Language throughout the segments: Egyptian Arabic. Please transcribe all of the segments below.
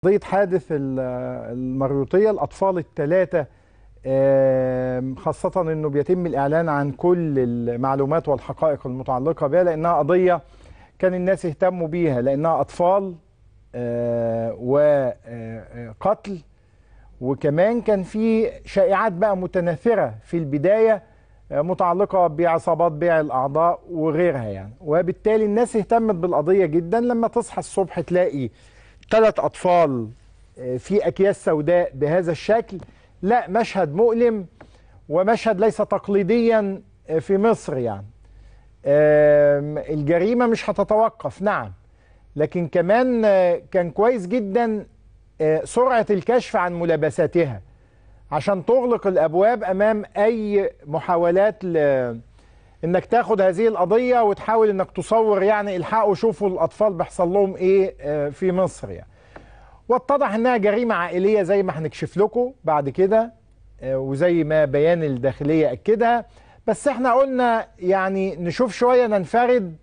قضية حادث ال- المريوطية الأطفال الثلاثة آم، خاصة أنه بيتم الإعلان عن كل المعلومات والحقائق المتعلقة بها لأنها قضية كان الناس يهتموا بيها لأنها أطفال وقتل وكمان كان في شائعات بقى متناثرة في البداية آه، متعلقة بعصابات بيع الأعضاء وغيرها يعني وبالتالي الناس اهتمت بالقضية جدا لما تصحى الصبح تلاقي ثلاث أطفال آه، في أكياس سوداء بهذا الشكل لا مشهد مؤلم ومشهد ليس تقليديا آه، في مصر يعني آم، الجريمة مش هتتوقف نعم لكن كمان آه، كان كويس جدا آه، سرعة الكشف عن ملابساتها عشان تغلق الابواب امام اي محاولات ل... انك تاخد هذه القضيه وتحاول انك تصور يعني الحقوا شوفوا الاطفال بيحصل لهم ايه آه، في مصر يعني واتضح انها جريمه عائليه زي ما هنكشف لكم بعد كده آه، وزي ما بيان الداخليه اكدها بس احنا قلنا يعني نشوف شويه ننفرد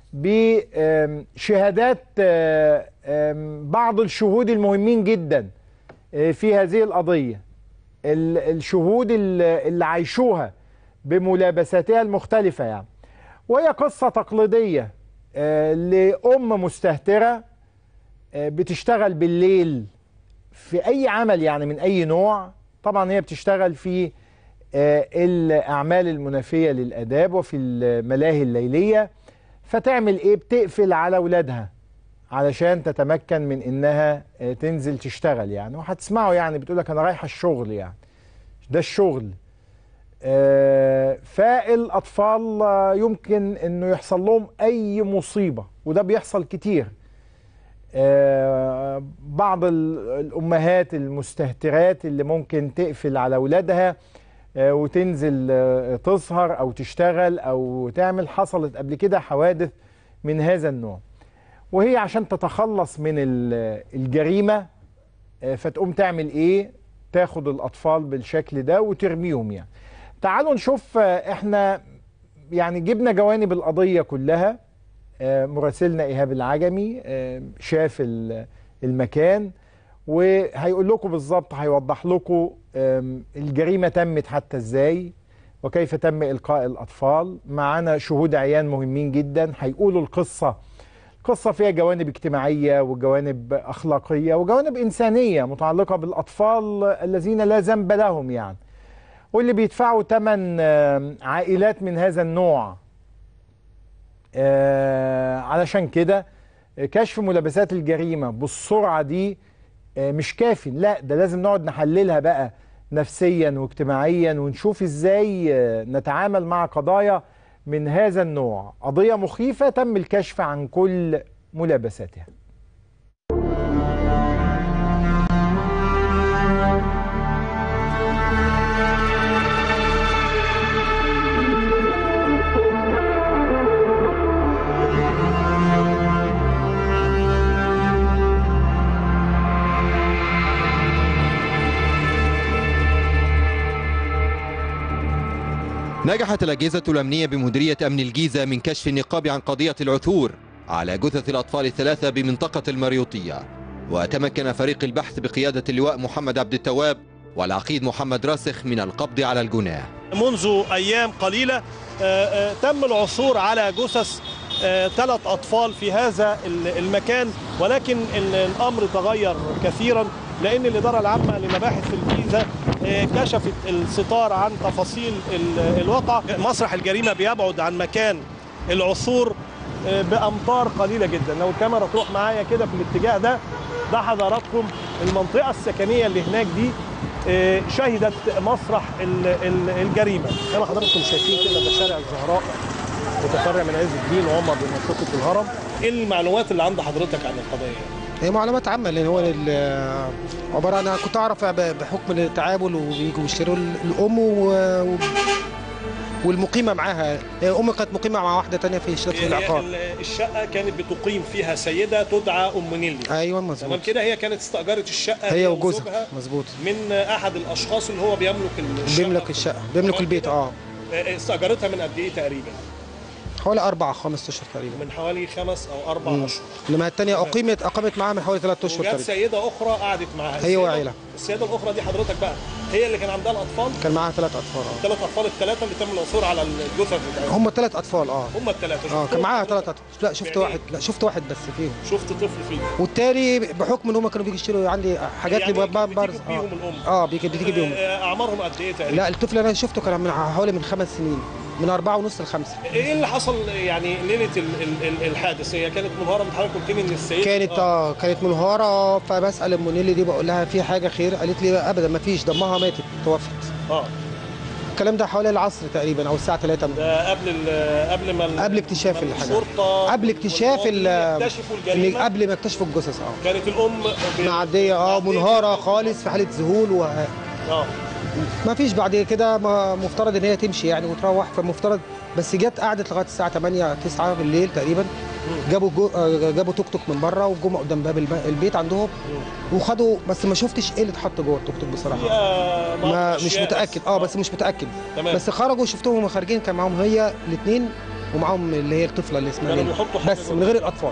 بشهادات آه، آم، بعض الشهود المهمين جدا آه، في هذه القضيه ال- الشهود ال- اللي عايشوها بملابساتها المختلفة يعني وهي قصة تقليدية آه، لأم مستهترة آه، بتشتغل بالليل في أي عمل يعني من أي نوع طبعا هي بتشتغل في آه، الأعمال المنافية للآداب وفي الملاهي الليلية فتعمل إيه بتقفل على أولادها علشان تتمكن من انها آه، تنزل تشتغل يعني وهتسمعوا يعني بتقول لك انا رايحه الشغل يعني ده الشغل آه، فالاطفال آه، يمكن انه يحصل لهم اي مصيبه وده بيحصل كتير آه، بعض ال- الامهات المستهترات اللي ممكن تقفل على اولادها آه، وتنزل آه، تسهر او تشتغل او تعمل حصلت قبل كده حوادث من هذا النوع وهي عشان تتخلص من ال- الجريمة آه، فتقوم تعمل ايه تاخد الاطفال بالشكل ده وترميهم يعني تعالوا نشوف آه، احنا يعني جبنا جوانب القضية كلها آه، مراسلنا ايهاب العجمي آه، شاف ال- المكان وهيقول لكم بالظبط هيوضح لكم آم، الجريمة تمت حتى ازاي وكيف تم إلقاء الأطفال معانا شهود عيان مهمين جدا هيقولوا القصة قصة فيها جوانب اجتماعية وجوانب أخلاقية وجوانب إنسانية متعلقة بالأطفال الذين لا ذنب لهم يعني واللي بيدفعوا ثمن آم، عائلات من هذا النوع آه، علشان كده كشف ملابسات الجريمة بالسرعة دي آه، مش كافي لا ده لازم نقعد نحللها بقى نفسيا واجتماعيا ونشوف ازاي آه، نتعامل مع قضايا من هذا النوع قضية مخيفة تم الكشف عن كل ملابساتها نجحت الأجهزة الأمنية بمديرية أمن الجيزة من كشف النقاب عن قضية العثور على جثث الأطفال الثلاثة بمنطقة المريوطية وتمكن فريق البحث بقيادة اللواء محمد عبد التواب والعقيد محمد راسخ من القبض على الجناه منذ ايام قليله آه، آه، تم العثور على جثث ثلاث اطفال في هذا ال- المكان ولكن ال- الامر تغير كثيرا لان الاداره العامه لمباحث في الجيزه آه، كشفت الستار عن تفاصيل ال- الواقع مسرح الجريمه بيبعد عن مكان العثور آه، بامتار قليله جدا لو الكاميرا تروح معايا كده في الاتجاه ده ده حضراتكم المنطقه السكنيه اللي هناك دي آه، شهدت مسرح ال- ال- الجريمه زي ما حضراتكم شايفين كده ده شارع الزهراء متفرع من عز الدين وهم بمنطقه الهرم ايه المعلومات اللي عند حضرتك عن القضيه هي معلومات عامة لأن هو ال- عبارة أنا كنت أعرف ب- بحكم التعامل وبيجوا يشتروا ال- الأم و... و- والمقيمة معاها هي أم كانت مقيمة مع واحدة تانية في شركة هي العقار ال- الشقه كانت بتقيم فيها سيده تدعى ام نيلي أيوة تمام مظبوط كده هي كانت استاجرت الشقه هي وزوجها وجوزها مظبوط من احد الاشخاص اللي هو بيملك الشقه بيملك الشقة بيملك تمام البيت كده؟ اه آه، استاجرتها من قد ايه تقريبا حوالي اربع خمس اشهر تقريبا من حوالي خمس او اربع مم. اشهر انما الثانيه اقيمت اقامت معاها من حوالي ثلاث اشهر وجات تقريبا سيده اخرى قعدت معاها هي السيدة- وعيلة. السيده الاخرى دي حضرتك بقى هي اللي كان عندها الاطفال كان معاها ثلاث اطفال اه الثلاث اطفال الثلاثه اللي تم العثور على الجثث بتاعتهم هم ثلاث اطفال اه هم الثلاثه اه كان معاها ثلاث اطفال لا شفت واحد لا شفت واحد بس فيهم شفت طفل فيهم والتاني بحكم ان هم كانوا بيجي يشتروا عندي حاجات يعني لي بتيجي برز بيهم اه الام اه بيجي بتيجي بيهم آه، اعمارهم قد ايه تقريبا لا الطفل اللي انا شفته كان من حوالي من خمس سنين من أربعة ونص لخمسة ايه اللي حصل يعني ليله ال- ال- ال- الحادث هي كانت منهاره من حضرتك قلت لي ان السيده كانت اه كانت منهارة فبسأل ام نيلي دي بقول لها في حاجة خير قالت لي ابدا ما فيش دمها ماتت توفت اه الكلام ده حوالي العصر تقريبا او الساعة 3 ده قبل ال- قبل ما ال- قبل اكتشاف ما الحاجات. الشرطه قبل اكتشاف ال- والمواطنين يكتشفوا اللي الجريمه قبل ما اكتشفوا الجثث اه كانت الام ب- معدية اه معدية منهارة كده. خالص في حالة ذهول و اه ما فيش بعد كده ما- مفترض ان هي تمشي يعني وتروح فمفترض بس جت قعدت لغايه الساعه 8 9 بالليل تقريبا جابوا جو آه، جابوا توك توك من بره وجم قدام باب الب- البيت عندهم وخدوا بس ما شفتش ايه اللي اتحط جوه التوك توك بصراحه فيها بعض ما مش الأشياء متاكد اه بس مش متاكد تمام بس خرجوا شفتهم وهم خارجين كان معاهم هي الاثنين ومعاهم اللي هي الطفله اللي اسمها كانوا ليلى. بيحطوا حاجة بس جوه. من غير الاطفال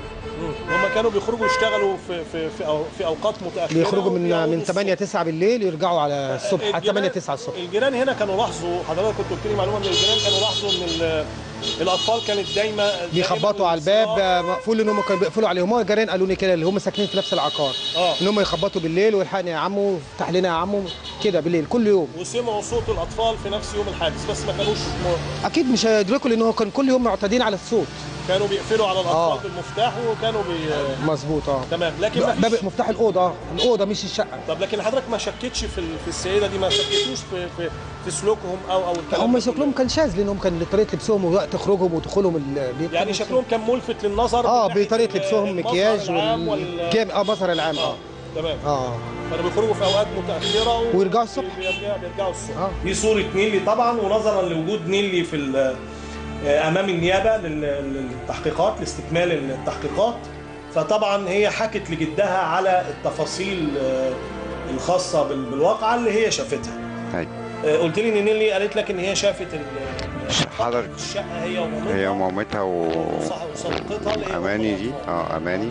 هم كانوا بيخرجوا يشتغلوا في في في, أو في اوقات متاخره بيخرجوا من وبيعودوا من 8 الصبح. 9 بالليل يرجعوا على الصبح الجيران- 8 9 الصبح الجيران هنا كانوا لاحظوا حضرتك كنت قلت لي معلومه ان الجيران كانوا لاحظوا ان ال- الاطفال كانت دايما بيخبطوا على الباب آه، مقفول ان هم كانوا بيقفلوا عليهم هم الجيران قالوا لي كده اللي هم ساكنين في نفس العقار اه ان هم يخبطوا بالليل والحقني يا عمو افتح لنا يا عمو كده بالليل كل يوم وسمعوا صوت الاطفال في نفس يوم الحادث بس ما كانوش م... اكيد مش هيدركوا لان هو كان كل يوم معتادين على الصوت كانوا بيقفلوا على الاطفال آه. بالمفتاح وكانوا بي... مظبوط اه تمام لكن ما باب فيش مفتاح الاوضه اه الاوضه مش الشقه طب لكن حضرتك ما شكتش في ال- في السيده دي ما شكتوش في في في سلوكهم او او الكلام هم ده شكلهم كله؟ كان شاذ لانهم كان طريقه لبسهم ووقت خروجهم ودخولهم البيت يعني كانوا- شكلهم كان ملفت للنظر اه من ناحية بطريقه ال- لبسهم المظهر مكياج العام وال... والجام اه مظهر العام اه اه تمام اه كانوا بيخرجوا في اوقات متاخره و... ويرجعوا الصبح. بيرجعوا, بيرجعوا الصبح آه. دي صوره نيلي طبعا ونظرا لوجود نيلي في ال- آه، امام النيابه لل- للتحقيقات لاستكمال التحقيقات فطبعا هي حكت لجدها على التفاصيل آه، الخاصه بال- بالواقعه اللي هي شافتها أيوة. آه، قلت لي ان نيلي قالت لك ان هي شافت ال- حضرتك الشقه هي ومامتها هي ومامتها وصح- وصديقتها اللي هي واماني أم دي الأطفال. اه اماني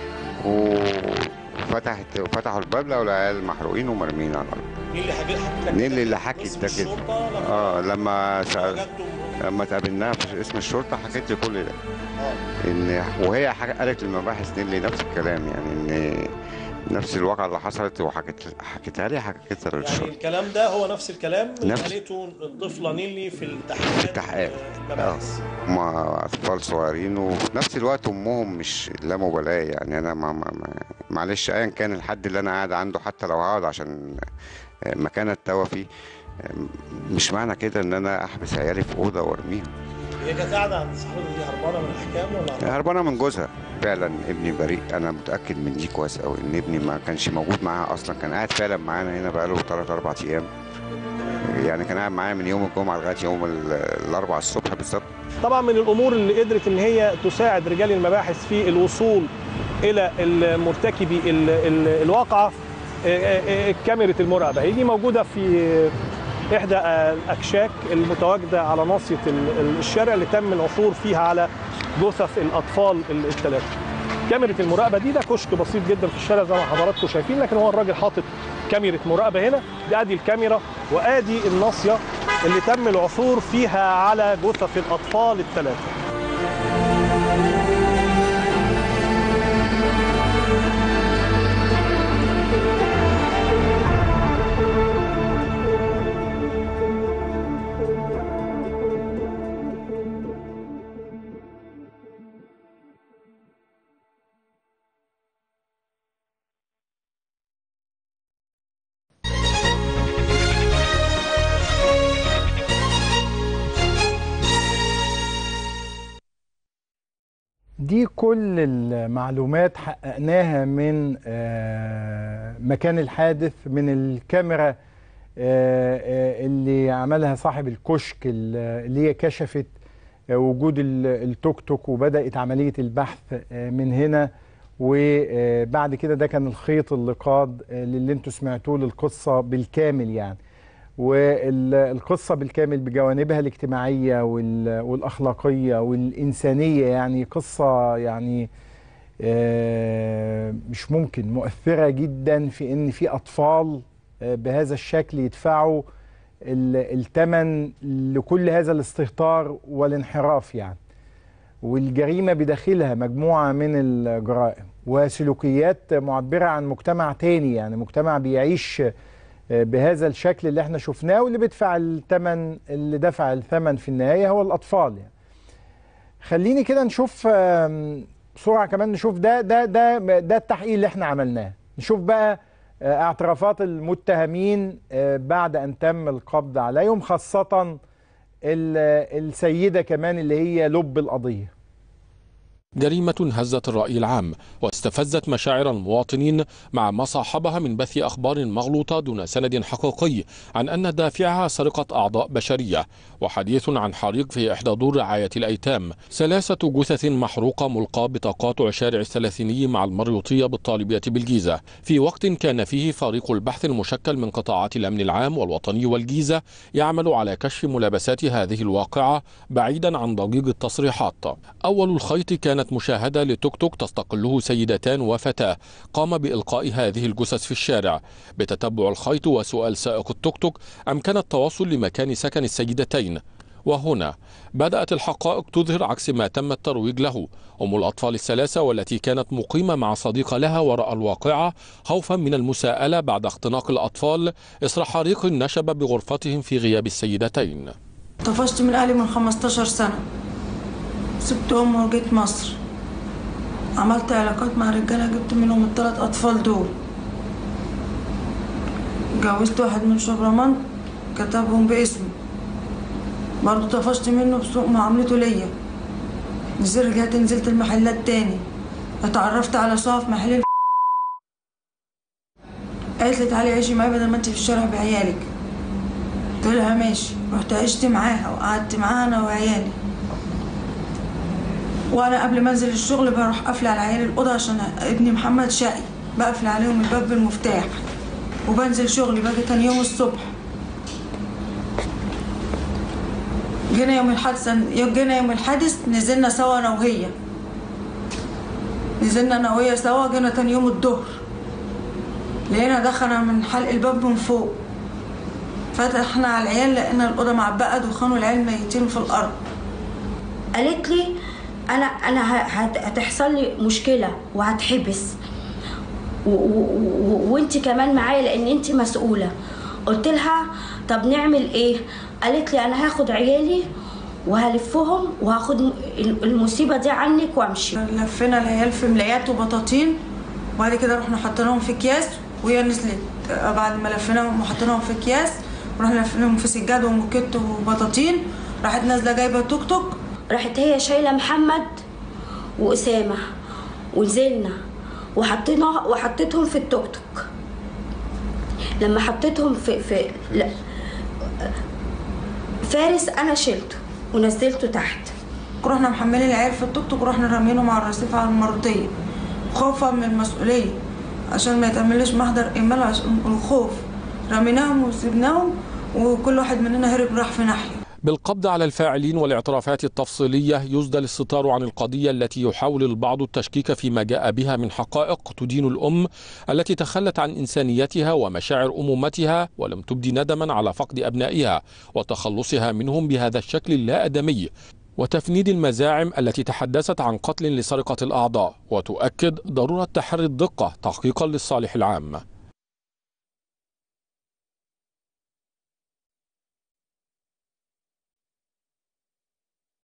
وفتحت وفتحوا الباب لقوا العيال محروقين ومرميين على الارض نيلي حكت حكت لك نيلي اللي اسم حكت ده كده الشرطة لما اه لما سأل وجدتم لما اتقابلناها في اسم الشرطه حكت لي كل ده اه ان وهي حك- قالت للمباحث نيلي نفس الكلام يعني ان نفس الواقعه اللي حصلت وحكت حكيتها لي حكيتها يعني للشرطه الكلام ده هو نفس الكلام اللي نفس- قالته الطفله نيلي في التحقيقات في التحقيقات. المباحث مع اطفال صغيرين وفي نفس الوقت امهم مش لا مبالاه يعني انا ما ما ما معلش ايا كان الحد اللي انا قاعد عنده حتى لو هقعد عشان مكان التوى فيه مش معنى كده ان انا احبس عيالي في اوضه وارميهم هي كانت قاعده عند صاحبتها دي هربانه من الاحكام ولا هربانة؟ هربانه من جوزها فعلا ابني بريء انا متاكد من دي كويس قوي ان ابني ما كانش موجود معاها اصلا كان قاعد فعلا معانا هنا بقاله 3 4 ايام يعني كان قاعد معايا من يوم الجمعه لغايه يوم ال- الاربعاء الصبح بالظبط طبعا من الامور اللي قدرت ان هي تساعد رجال المباحث في الوصول الى المرتكبي ال- ال- الواقعه آه، آه، آه، كاميرا المراقبه هي دي موجوده في احدى آه، الاكشاك المتواجده على ناصيه ال- ال- الشارع اللي تم العثور فيها على جثث الاطفال ال- الثلاثه كاميرا المراقبه دي ده كشك بسيط جدا في الشارع زي ما حضراتكم شايفين لكن هو الراجل حاطط كاميرا مراقبه هنا دي ادي الكاميرا وادي الناصيه اللي تم العثور فيها على جثث الاطفال الثلاثه دي كل المعلومات حققناها من آه، مكان الحادث من الكاميرا آه، آه، اللي عملها صاحب الكشك اللي هي كشفت آه، وجود ال- التوك توك وبدأت عملية البحث آه، من هنا وبعد كده ده كان الخيط اللي قاد آه، للي انتوا سمعتوه للقصة بالكامل يعني والقصة بالكامل بجوانبها الاجتماعية وال- والأخلاقية والإنسانية يعني قصة يعني آه، مش ممكن مؤثرة جدا في إن في أطفال آه، بهذا الشكل يدفعوا ال- الثمن لكل هذا الاستهتار والانحراف يعني والجريمة بداخلها مجموعة من الجرائم وسلوكيات معبرة عن مجتمع تاني يعني مجتمع بيعيش بهذا الشكل اللي احنا شفناه واللي بيدفع الثمن اللي دفع الثمن في النهاية هو الأطفال يعني. خليني كده نشوف آم، بسرعة كمان نشوف ده ده ده ده التحقيق اللي احنا عملناه نشوف بقى آه، اعترافات المتهمين آه، بعد أن تم القبض عليهم خاصة ال- السيدة كمان اللي هي لب القضية جريمة هزت الرأي العام واستفزت مشاعر المواطنين مع ما صاحبها من بث أخبار مغلوطة دون سند حقيقي عن أن دافعها سرقة أعضاء بشرية وحديث عن حريق في إحدى دور رعاية الأيتام ثلاثة جثث محروقة ملقاة بتقاطع شارع الثلاثيني مع المريوطية بالطالبية بالجيزة في وقت كان فيه فريق البحث المشكل من قطاعات الأمن العام والوطني والجيزة يعمل على كشف ملابسات هذه الواقعة بعيدا عن ضجيج التصريحات أول الخيط كانت مشاهدة لتوك توك تستقله سيدتان وفتاة قام بإلقاء هذه الجثث في الشارع بتتبع الخيط وسؤال سائق التوك توك أمكن التوصل لمكان سكن السيدتين وهنا بدأت الحقائق تظهر عكس ما تم الترويج له أم الأطفال الثلاثة والتي كانت مقيمة مع صديقة لها وراء الواقعة خوفا من المساءلة بعد اختناق الأطفال إثر حريق نشب بغرفتهم في غياب السيدتين طفشت من أهلي من 15 سنة سبت أمي وجيت مصر عملت علاقات مع رجالة جبت منهم الثلاث أطفال دول جوزت واحد من شبرمان كتبهم باسمي برضه طفشت منه بسوء معاملته ليا نزلت رجعت نزلت المحلات تاني اتعرفت على صاحب في محل قالت لي تعالي عيشي معايا بدل ما انت في الشارع بعيالك قلت لها ماشي رحت عشت معاها وقعدت معاها انا وعيالي وانا قبل ما انزل الشغل بروح قافله على عيالي الاوضه عشان ابني محمد شقي بقفل عليهم الباب بالمفتاح وبنزل شغلي باجي تاني يوم الصبح جينا يوم الحادثه جينا يوم الحادث نزلنا سوا انا وهي نزلنا انا وهي سوا جينا تاني يوم الظهر لقينا دخل من حلق الباب من فوق فتحنا على العيال لقينا الاوضه معبقه دخان والعيال ميتين في الارض قالت لي انا انا ه- هت- هتحصل لي مشكله وهتحبس و- و- و- وانت كمان معايا لان انت مسؤوله قلت لها طب نعمل ايه قالت لي انا هاخد عيالي وهلفهم وهاخد م- المصيبه دي عنك وامشي لفينا العيال في ملايات وبطاطين وبعد كده رحنا حطيناهم في اكياس وهي نزلت بعد ما لفيناهم وحطيناهم في اكياس ورحنا لفيناهم في سجاد وموكيت وبطاطين راحت نازله جايبه توك توك راحت هي شايله محمد واسامه ونزلنا وحطينا وحطيتهم في التوك توك لما حطيتهم في في لا فارس انا شلته ونزلته تحت رحنا محملين العيال في التوك توك ورحنا رامينهم على الرصيف على المرضيه خوفا من المسؤوليه عشان ما يتعملش محضر ايمال عشان الخوف رميناهم وسيبناهم وكل واحد مننا هرب راح في ناحيه بالقبض على الفاعلين والاعترافات التفصيلية يسدل الستار عن القضية التي يحاول البعض التشكيك فيما جاء بها من حقائق تدين الأم التي تخلت عن إنسانيتها ومشاعر أمومتها ولم تبدي ندما على فقد أبنائها وتخلصها منهم بهذا الشكل اللا أدمي وتفنيد المزاعم التي تحدثت عن قتل لسرقة الأعضاء وتؤكد ضرورة تحري الدقة تحقيقا للصالح العام